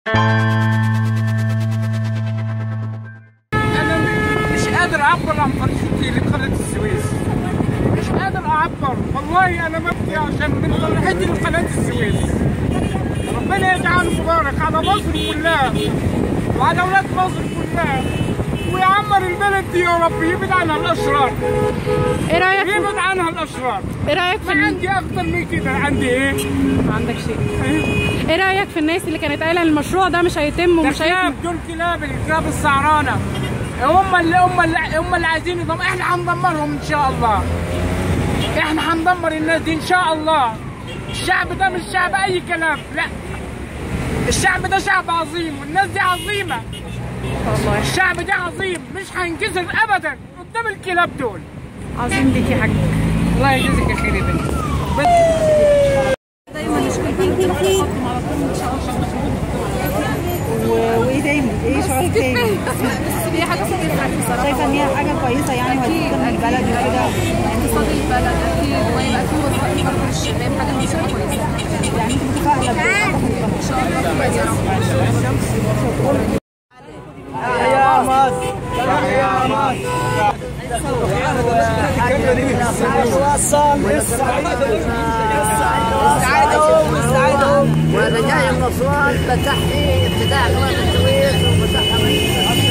انا مش قادر اعبر عن فرحتي لقناه السويس مش قادر اعبر والله انا ببكي عشان من فرحتي لقناه السويس ربنا يجعله مبارك على مصر كلها وعلى اولاد مصر كلها ويعمر البلد دي يا رب يبعد عنها الاشرار ايه رايك في... يبعد عنها الاشرار ايه رايك في ما عندي اكتر من كده عندي ايه؟ ما عندك شيء إيه؟ ايه رايك في الناس اللي كانت قايله المشروع ده مش هيتم ده ومش كلاب هيتم دول كلاب الكلاب السعرانه هم اللي هم اللي هم اللي عايزين يضم احنا هندمرهم ان شاء الله احنا هندمر الناس دي ان شاء الله الشعب ده مش شعب اي كلام لا الشعب ده شعب عظيم والناس دي عظيمه والله الشعب ده عظيم مش هينكسر ابدا قدام الكلاب دول عظيم ليك يا حاج الله يجزيك يا خير يا بنت وايه تاني؟ ايه شعورك تاني؟ هي حاجه تفرح بصراحه شايفه ان هي حاجه كويسه يعني وهتفيد البلد وكده اقتصاد البلد اكيد ويبقى في وظائف برضه للشباب حاجه مش كويسه يعني انت متفائله ان شاء الله خير يا رب يا مصر يا مصر وصل ورجاء النصران فتح ابتداء قناه السويس وفتحها